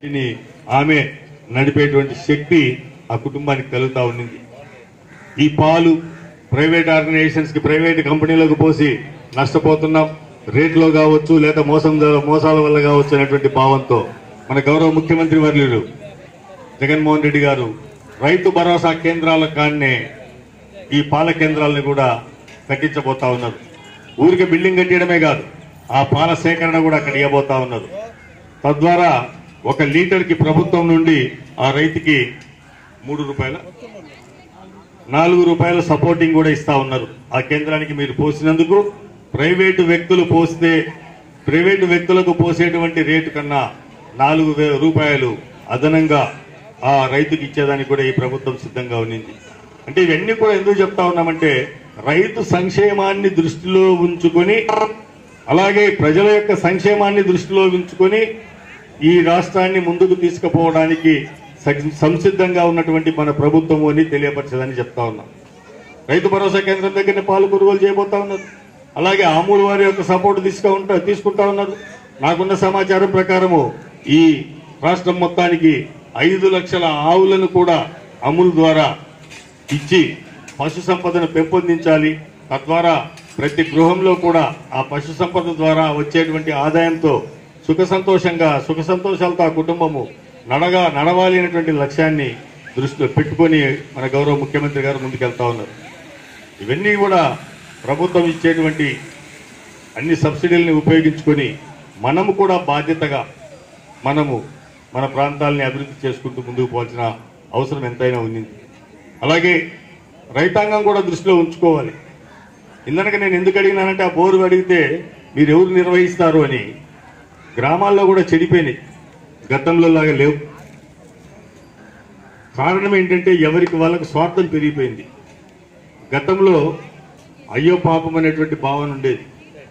ని ఆమె నడిపేటువంటి శక్తి ఆ కుటుంబానికి కలుగుతా ఉండింది ఈ పాలు ప్రైవేట్ ఆర్గనైజేషన్స్ కి ప్రైవేట్ కంపెనీలకు పోసి నష్టపోతున్నాం రేట్లో కావచ్చు లేదా మోసం మోసాల వల్ల కావచ్చు అనేటువంటి భావంతో మన గౌరవ ముఖ్యమంత్రి వర్యులు జగన్మోహన్ రెడ్డి గారు రైతు భరోసా కేంద్రాల కాడనే ఈ పాల కేంద్రాలను కూడా కట్టించబోతా ఉన్నారు ఊరికి బిల్డింగ్ కట్టడమే కాదు ఆ పాల సేకరణ కూడా అక్కడ ఇవ్వబోతా ఉన్నారు తద్వారా ఒక లీటర్ కి ప్రభుత్వం నుండి ఆ రైతుకి మూడు రూపాయల నాలుగు రూపాయల సపోర్టింగ్ కూడా ఇస్తా ఉన్నారు ఆ కేంద్రానికి మీరు పోసినందుకు ప్రైవేటు వ్యక్తులు పోస్తే ప్రైవేటు వ్యక్తులకు పోసేటువంటి రేటు కన్నా నాలుగు వేల రూపాయలు అదనంగా ఆ రైతుకి ఇచ్చేదానికి కూడా ఈ ప్రభుత్వం సిద్ధంగా ఉన్నింది అంటే ఇవన్నీ కూడా ఎందుకు చెప్తా ఉన్నామంటే రైతు సంక్షేమాన్ని దృష్టిలో ఉంచుకొని అలాగే ప్రజల యొక్క సంక్షేమాన్ని దృష్టిలో ఉంచుకొని ఈ రాష్ట్రాన్ని ముందుకు తీసుకుపోవడానికి సం- సంసిద్ధంగా ఉన్నటువంటి మన ప్రభుత్వము అని తెలియపరచదని చెప్తా ఉన్నాం రైతు భరోసా కేంద్రం దగ్గర పాలు కొనుగోలు చేయబోతా ఉన్నారు అలాగే అమూల్ వారి యొక్క సపోర్ట్ తీసుకుంటా తీసుకుంటా ఉన్నారు నాకున్న సమాచారం ప్రకారము ఈ రాష్ట్రం మొత్తానికి ఐదు లక్షల ఆవులను కూడా అమూల్ ద్వారా ఇచ్చి పశు సంపదను పెంపొందించాలి తద్వారా ప్రతి గృహంలో కూడా ఆ పశు సంపద ద్వారా వచ్చేటువంటి ఆదాయంతో సుఖ సంతోషంగా సుఖ సంతోషాలతో ఆ కుటుంబము నడగా నడవాలి అనేటువంటి లక్ష్యాన్ని దృష్టిలో పెట్టుకొని మన గౌరవ ముఖ్యమంత్రి గారు ముందుకెళ్తా ఉన్నారు ఇవన్నీ కూడా ప్రభుత్వం ఇచ్చేటువంటి అన్ని సబ్సిడీలని ఉపయోగించుకొని మనము కూడా బాధ్యతగా మనము మన ప్రాంతాలని అభివృద్ధి చేసుకుంటూ ముందుకు పోవాల్సిన అవసరం ఎంతైనా ఉంది అలాగే రైతాంగం కూడా దృష్టిలో ఉంచుకోవాలి ఇందనక నేను ఎందుకు అడిగినానంటే ఆ బోరు అడిగితే మీరు ఎవరు నిర్వహిస్తారు అని గ్రామాల్లో కూడా చెడిపోయినాయి గతంలో లాగా లేవు కారణం ఏంటంటే ఎవరికి వాళ్ళకు స్వార్థం పెరిగిపోయింది గతంలో అయ్యో పాపం అనేటువంటి భావన ఉండేది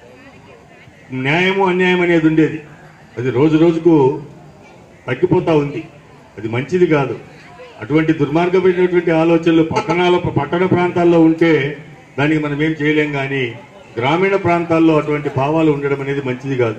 న్యాయము అన్యాయం అనేది ఉండేది అది రోజు రోజుకు తగ్గిపోతా ఉంది అది మంచిది కాదు అటువంటి దుర్మార్గమైనటువంటి ఆలోచనలు పట్టణాల పట్టణ ప్రాంతాల్లో ఉంటే దానికి మనం ఏం చేయలేం కానీ గ్రామీణ ప్రాంతాల్లో అటువంటి భావాలు ఉండడం అనేది మంచిది కాదు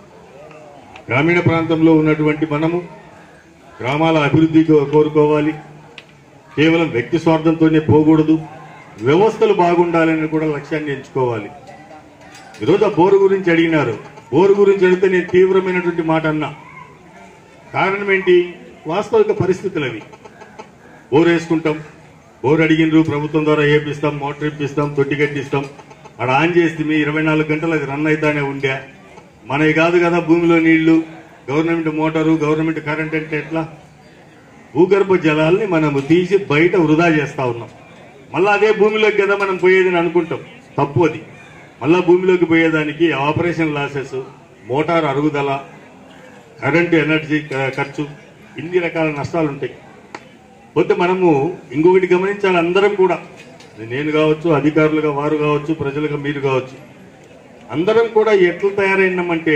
గ్రామీణ ప్రాంతంలో ఉన్నటువంటి మనము గ్రామాల అభివృద్ధి కో- కోరుకోవాలి కేవలం వ్యక్తి స్వార్థంతోనే పోకూడదు వ్యవస్థలు బాగుండాలని కూడా లక్ష్యాన్ని ఎంచుకోవాలి ఈరోజు ఆ బోరు గురించి అడిగినారు బోరు గురించి అడిగితే నేను తీవ్రమైనటువంటి మాట అన్నా కారణం ఏంటి వాస్తవిక పరిస్థితులు అవి బోర్ వేసుకుంటాం బోర్ అడిగినరు ప్రభుత్వం ద్వారా ఏపిస్తాం మోటార్ ఇప్పిస్తాం తొట్టి కట్టిస్తాం అక్కడ ఆన్ చేస్తే మీ ఇరవై నాలుగు గంటలు అది రన్ అవుతానే ఉండే మనవి కాదు కదా భూమిలో నీళ్లు గవర్నమెంట్ మోటారు గవర్నమెంట్ కరెంట్ అంటే ఎట్లా భూగర్భ జలాల్ని మనము తీసి బయట వృధా చేస్తా ఉన్నాం మళ్ళా అదే భూమిలోకి కదా మనం పోయేదని అనుకుంటాం తప్పు అది మళ్ళా భూమిలోకి పోయేదానికి ఆపరేషన్ లాసెస్ మోటార్ అరుగుదల కరెంటు ఎనర్జీ క- ఖర్చు ఇన్ని రకాల నష్టాలు ఉంటాయి పోతే మనము ఇంకొకటి గమనించాలి అందరం కూడా నేను కావచ్చు అధికారులుగా వారు కావచ్చు ప్రజలుగా మీరు కావచ్చు అందరం కూడా ఎట్లా తయారైనామంటే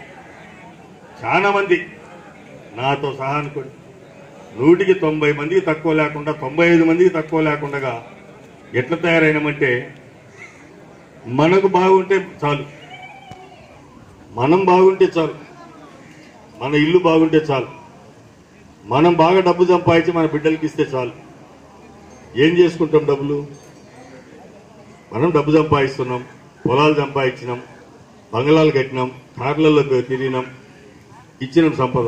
చాలా మంది నాతో సహా అనుకోండి నూటికి తొంభై మందికి తక్కువ లేకుండా తొంభై ఐదు మందికి తక్కువ లేకుండా ఎట్లా తయారైనామంటే మనకు బాగుంటే చాలు మనం బాగుంటే చాలు మన ఇల్లు బాగుంటే చాలు మనం బాగా డబ్బు సంపాదించి మన బిడ్డలకి ఇస్తే చాలు ఏం చేసుకుంటాం డబ్బులు మనం డబ్బు సంపాదిస్తున్నాం పొలాలు సంపాదించినాం బంగ్లాలు కట్టినాం కార్లలో తిరిగినాం ఇచ్చినాం సంపద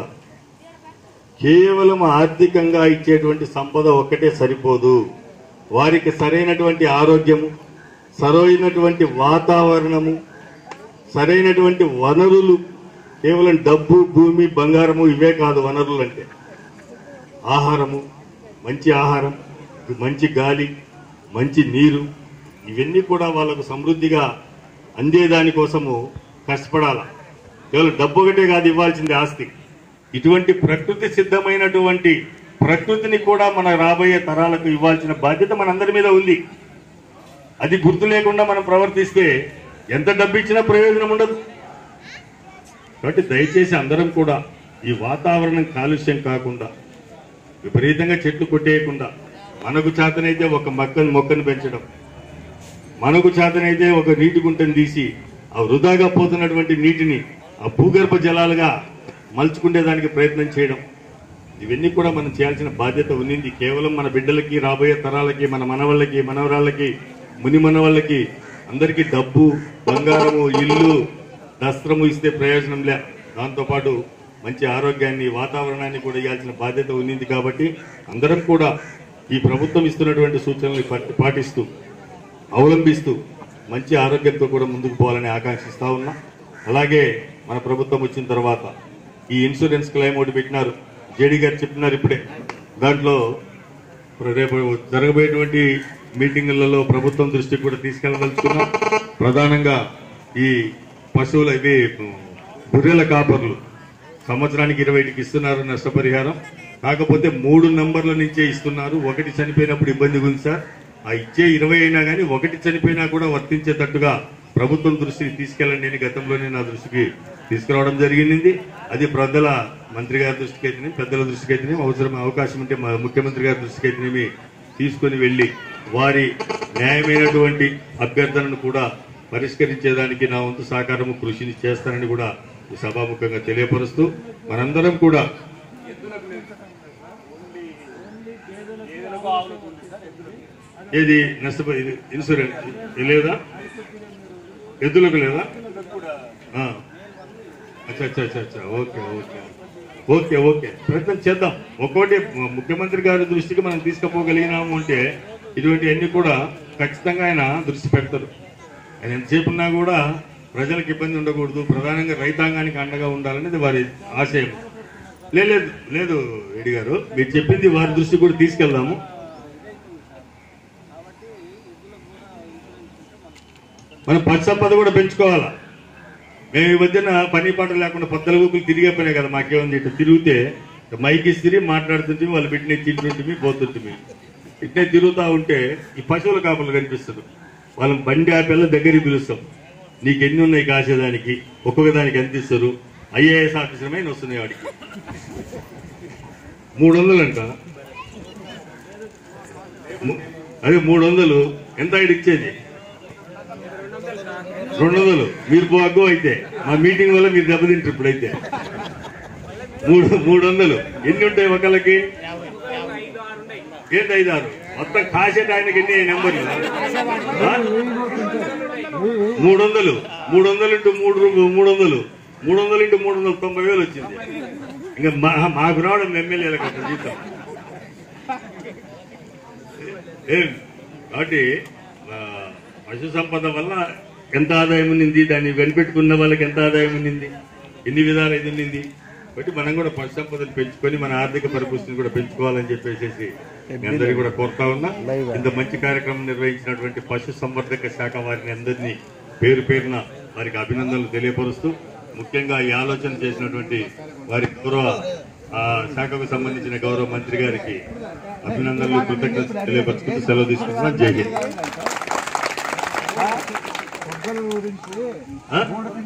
కేవలం ఆర్థికంగా ఇచ్చేటువంటి సంపద ఒక్కటే సరిపోదు వారికి సరైనటువంటి ఆరోగ్యము సరైనటువంటి వాతావరణము సరైనటువంటి వనరులు కేవలం డబ్బు భూమి బంగారము ఇవే కాదు వనరులు అంటే ఆహారము మంచి ఆహారం మంచి గాలి మంచి నీరు ఇవన్నీ కూడా వాళ్ళకు సమృద్ధిగా అందేదాని కోసము కష్టపడాల కేవలం డబ్బు ఒకటే కాదు ఇవ్వాల్సింది ఆస్తి ఇటువంటి ప్రకృతి సిద్ధమైనటువంటి ప్రకృతిని కూడా మన రాబోయే తరాలకు ఇవ్వాల్సిన బాధ్యత మనందరి మీద ఉంది అది గుర్తు లేకుండా మనం ప్రవర్తిస్తే ఎంత డబ్బు ఇచ్చినా ప్రయోజనం ఉండదు కాబట్టి దయచేసి అందరం కూడా ఈ వాతావరణం కాలుష్యం కాకుండా విపరీతంగా చెట్లు కొట్టేయకుండా మనకు చేతనైతే ఒక మొక్కను మొక్కను పెంచడం మనకు చేతనైతే ఒక నీటి గుంటను తీసి ఆ వృధాగా పోతున్నటువంటి నీటిని ఆ భూగర్భ జలాలుగా మలుచుకునేదానికి ప్రయత్నం చేయడం ఇవన్నీ కూడా మనం చేయాల్సిన బాధ్యత ఉన్నింది కేవలం మన బిడ్డలకి రాబోయే తరాలకి మన మనవాళ్ళకి మనవరాళ్ళకి ముని మనవాళ్ళకి అందరికీ డబ్బు బంగారము ఇల్లు దస్త్రము ఇస్తే ప్రయోజనం లే దాంతోపాటు మంచి ఆరోగ్యాన్ని వాతావరణాన్ని కూడా ఇవ్వాల్సిన బాధ్యత ఉన్నింది కాబట్టి అందరం కూడా ఈ ప్రభుత్వం ఇస్తున్నటువంటి సూచనల్ని పట్టి- పాటిస్తూ అవలంబిస్తూ మంచి ఆరోగ్యంతో కూడా ముందుకు పోవాలని ఆకాంక్షిస్తా ఉన్నా అలాగే మన ప్రభుత్వం వచ్చిన తర్వాత ఈ ఇన్సూరెన్స్ క్లెయిమ్ ఒకటి పెట్టినారు జేడీ గారు చెప్పినారు ఇప్పుడే దాంట్లో ఇప్పుడు రేపు జరగబోయేటువంటి మీటింగులలో ప్రభుత్వం దృష్టికి కూడా తీసుకెళ్ళదలుచుకున్నాం ప్రధానంగా ఈ పశువుల ఇవి గొర్రెల కాపర్లు సంవత్సరానికి ఇరవైకి ఇస్తున్నారు నష్టపరిహారం కాకపోతే మూడు నంబర్ల నుంచే ఇస్తున్నారు ఒకటి చనిపోయినప్పుడు ఇబ్బంది ఉంది సార్ ఆ ఇచ్చే ఇరవై అయినా కానీ ఒకటి చనిపోయినా కూడా వర్తించేటట్టుగా ప్రభుత్వం దృష్టికి తీసుకెళ్ళండి నేను గతంలోనే నా దృష్టికి తీసుకురావడం జరిగింది అది ప్రజల మంత్రి గారి దృష్టికి అయితేనే పెద్దల దృష్టికి అయితేనే అవసరం అవకాశం ఉంటే మా ముఖ్యమంత్రి గారి దృష్టికి అయితేనేమి తీసుకొని వెళ్లి వారి న్యాయమైనటువంటి అభ్యర్థనను కూడా పరిష్కరించేదానికి నా వంతు సహకారము కృషిని చేస్తానని కూడా ఈ సభాముఖంగా తెలియపరుస్తూ మనందరం కూడా ఏది నష్టపోయి ఇది ఇన్సూరెన్స్ ఇది లేదా ఎద్దులకు లేదా ఆ. అచ్చా అచ్చా అచ్చా అచ్చా ఓకే ఓకే ఓకే ఓకే ప్రయత్నం చేద్దాం ఒక్కోటి ముఖ్యమంత్రి గారి దృష్టికి మనం తీసుకుపోగలిగినాము అంటే ఇటువంటి అన్ని కూడా ఖచ్చితంగా ఆయన దృష్టి పెడతారు ఆయన ఎంతసేపు ఉన్నా కూడా ప్రజలకు ఇబ్బంది ఉండకూడదు ప్రధానంగా రైతాంగానికి అండగా ఉండాలనేది వారి ఆశయం లే- లేదు లేదు రెడ్డి గారు మీరు చెప్పింది వారి దృష్టి కూడా తీసుకెళ్దాము మనం పచ్చి సంపద కూడా పెంచుకోవాలా మేము ఈ మధ్యన పని పాట లేకుండా పొద్దుల ఊపులు తిరిగే పనే కదా మాకేముంది ఇట్లా తిరిగితే మైకి తిరిగి మాట్లాడుతుంటే వాళ్ళు పెట్టిన తింటుంటే పోతుంటే ఇట్నే తిరుగుతా ఉంటే ఈ పశువుల కాపలు కనిపిస్తారు వాళ్ళని బండి ఆపేళ్ళ దగ్గరికి పిలుస్తాం నీకు ఎన్ని ఉన్నాయి కాసేదానికి ఒక్కొక్క దానికి ఎంత ఇస్తారు ఐఏఎస్ ఆఫీసర్ మైన వస్తున్నాయి వాడికి మూడు వందలు అంట ము- అదే మూడు వందలు ఎంత ఆయన ఇచ్చేది రెండు వందలు మీరు పోగో అయితే మా మీటింగ్ వల్ల మీరు దెబ్బతింటారు ఇప్పుడైతే మూడు మూడు వందలు ఎన్ని ఉంటాయి ఒకళ్ళకి ఏంటి ఐదు ఆరు మొత్తం కాసేట ఆయనకి ఎన్ని నెంబర్లు ఆ? మూడు వందలు మూడు వందలు ఇంటూ మూడు రూ- మూడు వందలు మూడు వందలు ఇంటూ మూడు వందలు తొంభై వేలు వచ్చింది ఇంకా మా మాకు రావడం ఎమ్మెల్యేలకు అంత జీతం ఏం కాబట్టి ఆ, పశు సంపద వల్ల ఎంత ఆదాయం ఉన్నింది దాన్ని వెనిపెట్టుకున్న వాళ్ళకి ఎంత ఆదాయం ఉన్నింది ఎన్ని విధాలు ఇది ఉన్నింది కాబట్టి మనం కూడా పశు సంపదను పెంచుకొని మన ఆర్థిక పరిపుష్టిని కూడా పెంచుకోవాలని చెప్పేసి మీ అందరికీ కూడా కోరుతా ఉన్నా ఇంత మంచి కార్యక్రమం నిర్వహించినటువంటి పశు సంవర్ధక శాఖ వారిని అందరినీ పేరు పేరున వారికి అభినందనలు తెలియపరుస్తూ ముఖ్యంగా ఈ ఆలోచన చేసినటువంటి వారి గౌరవ ఆ శాఖకు సంబంధించిన గౌరవ మంత్రి గారికి అభినందనలు కృతజ్ఞతలు తెలియపరుచుకుంటూ సెలవు తీసుకుంటున్నాను జై హింద్ గురించి ఆ?